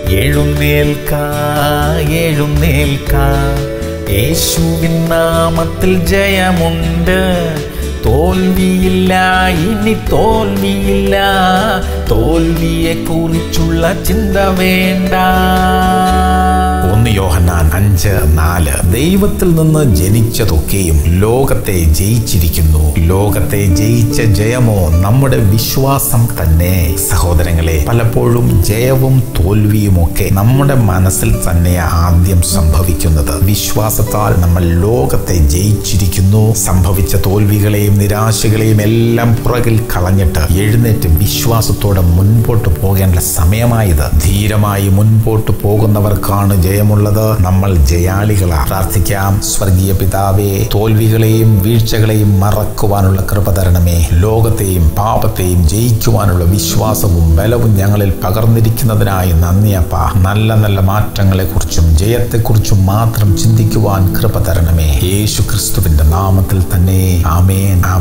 എഴുന്നേൽക്ക എഴുന്നേൽക്ക യേശുവിൻ നാമത്തിൽ ജയമുണ്ട് തോൽവിയില്ല ഇനി തോൽവിയില്ല തോൽവിയെ കുറിച്ചുള്ള ചിന്ത വേണ്ട ഒന്ന് യോഹന്നാൻ അഞ്ച് നാല് ദൈവത്തിൽ നിന്ന് ജനിച്ചതൊക്കെയും ലോകത്തെ ജയിച്ചിരിക്കുന്നു ലോകത്തെ ജയിച്ച ജയമോ നമ്മുടെ വിശ്വാസം തന്നെ സഹോദരങ്ങളെ പലപ്പോഴും ജയവും തോൽവിയും ഒക്കെ നമ്മുടെ മനസ്സിൽ തന്നെ ആദ്യം സംഭവിക്കുന്നത് വിശ്വാസത്താൽ നമ്മൾ ലോകത്തെ ജയിച്ചിരിക്കുന്നു സംഭവിച്ച തോൽവികളെയും നിരാശകളെയും എല്ലാം പുറകിൽ കളഞ്ഞിട്ട് എഴുന്നേറ്റ് വിശ്വാസത്തോടെ മുൻപോട്ട് പോകേണ്ട സമയമായത് ധീരമായി മുൻപോട്ട് പോകുന്നവർക്കാണ് ജയമുള്ളത് നമ്മൾ ജയാളികളാ പ്രാർത്ഥിക്കാം സ്വർഗീയ പിതാവേ തോൽവികളെയും വീഴ്ചകളെയും മറക്കുവാനുള്ള കൃപ തരണമേ ലോകത്തെയും പാപത്തെയും ജയിക്കുവാനുള്ള വിശ്വാസവും ബലവും ഞങ്ങളിൽ പകർന്നിരിക്കുന്നതിനായി നന്ദിയപ്പ നല്ല നല്ല മാറ്റങ്ങളെക്കുറിച്ചും ജയത്തെക്കുറിച്ചും മാത്രം ചിന്തിക്കുവാൻ കൃപ തരണമേ യേശു ക്രിസ്തുവിന്റെ നാമത്തിൽ തന്നെ ആമേൻ